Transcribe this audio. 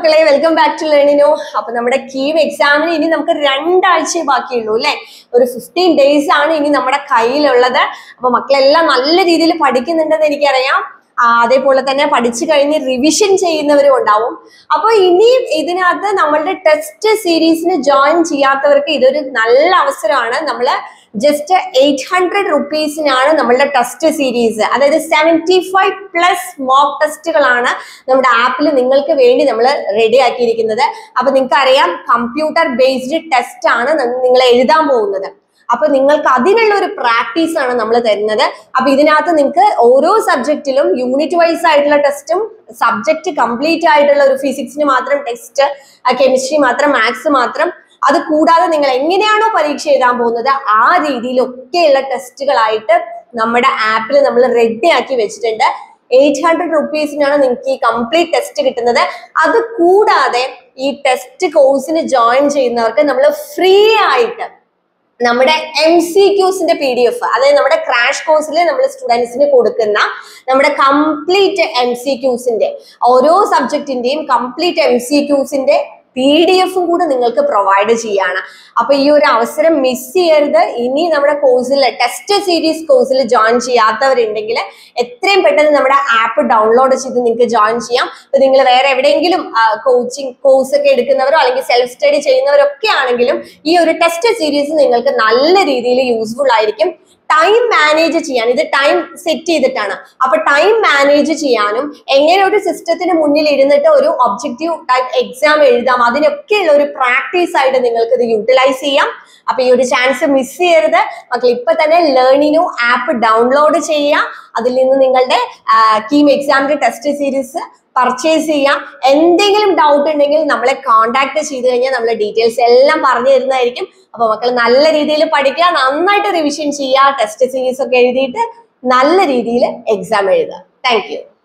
മക്കളെ welcome back to Learnino അപ്പൊ നമ്മുടെ കീം എക്സാമിന് ഇനി നമുക്ക് രണ്ടാഴ്ചയെ ബാക്കിയുള്ളൂ അല്ലെ ഒരു ഫിഫ്റ്റീൻ ഡേയ്സ് ആണ് ഇനി നമ്മുടെ കയ്യിലുള്ളത് അപ്പൊ മക്കളെല്ലാം നല്ല രീതിയിൽ പഠിക്കുന്നുണ്ടെന്ന് എനിക്കറിയാം ആ, അതേപോലെ തന്നെ പഠിച്ചു കഴിഞ്ഞ് റിവിഷൻ ചെയ്യുന്നവരും ഉണ്ടാവും അപ്പൊ ഇനിയും ഇതിനകത്ത് നമ്മളുടെ ടെസ്റ്റ് സീരീസിന് ജോയിൻ ചെയ്യാത്തവർക്ക് ഇതൊരു നല്ല അവസരമാണ് നമ്മള് ജസ്റ്റ് എയ്റ്റ് ഹൺഡ്രഡ് റുപ്പീസിനാണ് നമ്മളുടെ ടെസ്റ്റ് സീരീസ് അതായത് സെവൻറ്റി ഫൈവ് പ്ലസ് മോക്ക് ടെസ്റ്റുകളാണ് നമ്മുടെ ആപ്പിൽ നിങ്ങൾക്ക് വേണ്ടി നമ്മൾ റെഡി ആക്കിയിരിക്കുന്നത് അപ്പൊ നിങ്ങൾക്ക് അറിയാം കമ്പ്യൂട്ടർ ബേസ്ഡ് ടെസ്റ്റ് ആണ് നിങ്ങൾ എഴുതാൻ പോകുന്നത് അപ്പൊ നിങ്ങൾക്ക് അതിനുള്ള ഒരു പ്രാക്ടീസ് ആണ് നമ്മൾ തരുന്നത് അപ്പൊ ഇതിനകത്ത് നിങ്ങൾക്ക് ഓരോ സബ്ജക്റ്റിലും യൂണിറ്റ് വൈസ് ആയിട്ടുള്ള ടെസ്റ്റും സബ്ജക്റ്റ് കംപ്ലീറ്റ് ആയിട്ടുള്ള ഒരു ഫിസിക്സിന് മാത്രം ടെസ്റ്റ് കെമിസ്ട്രി മാത്രം മാത്സ് മാത്രം അത് കൂടാതെ നിങ്ങൾ എങ്ങനെയാണോ പരീക്ഷ എഴുതാൻ പോകുന്നത് ആ രീതിയിലൊക്കെയുള്ള ടെസ്റ്റുകളായിട്ട് നമ്മുടെ ആപ്പിൽ നമ്മൾ റെഡി ആക്കി വെച്ചിട്ടുണ്ട് എയ്റ്റ് ഹൺഡ്രഡ് റുപ്പീസിനാണ് നിങ്ങൾക്ക് ഈ കംപ്ലീറ്റ് ടെസ്റ്റ് കിട്ടുന്നത് അത് കൂടാതെ ഈ ടെസ്റ്റ് കോഴ്സിന് ജോയിൻ ചെയ്യുന്നവർക്ക് നമ്മൾ ഫ്രീ ആയിട്ട് നമ്മുടെ എം സി ക്യൂസിന്റെ പി ഡി എഫ് അതായത് നമ്മുടെ ക്രാഷ് കോഴ്സിൽ നമ്മൾ സ്റ്റുഡൻസിന് കൊടുക്കുന്ന നമ്മുടെ കംപ്ലീറ്റ് എം സി ക്യൂസിന്റെ ഓരോ സബ്ജക്റ്റിന്റെയും കംപ്ലീറ്റ് എം സി ക്യൂസിന്റെ പി ഡി എഫും കൂടെ നിങ്ങൾക്ക് പ്രൊവൈഡ് ചെയ്യാണ് അപ്പൊ ഈ ഒരു അവസരം മിസ് ചെയ്യരുത് ഇനി നമ്മുടെ കോഴ്സിൽ ടെസ്റ്റ് സീരീസ് കോഴ്സിൽ ജോയിൻ ചെയ്യാത്തവരുണ്ടെങ്കിൽ എത്രയും പെട്ടെന്ന് നമ്മുടെ ആപ്പ് ഡൗൺലോഡ് ചെയ്ത് നിങ്ങൾക്ക് ജോയിൻ ചെയ്യാം ഇപ്പൊ നിങ്ങൾ വേറെ എവിടെയെങ്കിലും കോച്ചിങ് കോഴ്സ് ഒക്കെ എടുക്കുന്നവരോ അല്ലെങ്കിൽ സെൽഫ് സ്റ്റഡി ചെയ്യുന്നവരൊക്കെ ആണെങ്കിലും ഈ ഒരു ടെസ്റ്റ് സീരീസ് നിങ്ങൾക്ക് നല്ല രീതിയിൽ യൂസ്ഫുൾ ആയിരിക്കും ടൈം മാനേജ് ചെയ്യാൻ ഇത് ടൈം സെറ്റ് ചെയ്തിട്ടാണ് അപ്പൊ ടൈം മാനേജ് ചെയ്യാനും എങ്ങനെ ഒരു സിസ്റ്റത്തിന് മുന്നിൽ ഇരുന്നിട്ട് ഒരു ഒബ്ജക്റ്റീവ് ടൈപ്പ് എക്സാം എഴുതാം അതിനൊക്കെയുള്ള ഒരു പ്രാക്ടീസ് ആയിട്ട് നിങ്ങൾക്ക് ഇത് യൂട്ടിലൈസ് ചെയ്യാം അപ്പൊ ഈ ഒരു ചാൻസ് മിസ് ചെയ്യരുത് മക്കൾ ഇപ്പൊ തന്നെ ലേണിനു ആപ്പ് ഡൗൺലോഡ് ചെയ്യുക അതിൽ നിന്ന് നിങ്ങളുടെ കീം എക്സാമിന്റെ ടെസ്റ്റ് സീരീസ് പർച്ചേസ് ചെയ്യാം എന്തെങ്കിലും ഡൗട്ട് ഉണ്ടെങ്കിൽ നമ്മളെ കോൺടാക്ട് ചെയ്ത് കഴിഞ്ഞാൽ നമ്മൾ ഡീറ്റെയിൽസ് എല്ലാം പറഞ്ഞു തരുന്നതായിരിക്കും അപ്പൊ മക്കൾ നല്ല രീതിയിൽ പഠിക്കുക നന്നായിട്ട് റിവിഷൻ ചെയ്യുക ടെസ്റ്റ് സീരീസ് ഒക്കെ എഴുതിയിട്ട് നല്ല രീതിയിൽ എക്സാം എഴുതുക താങ്ക് യു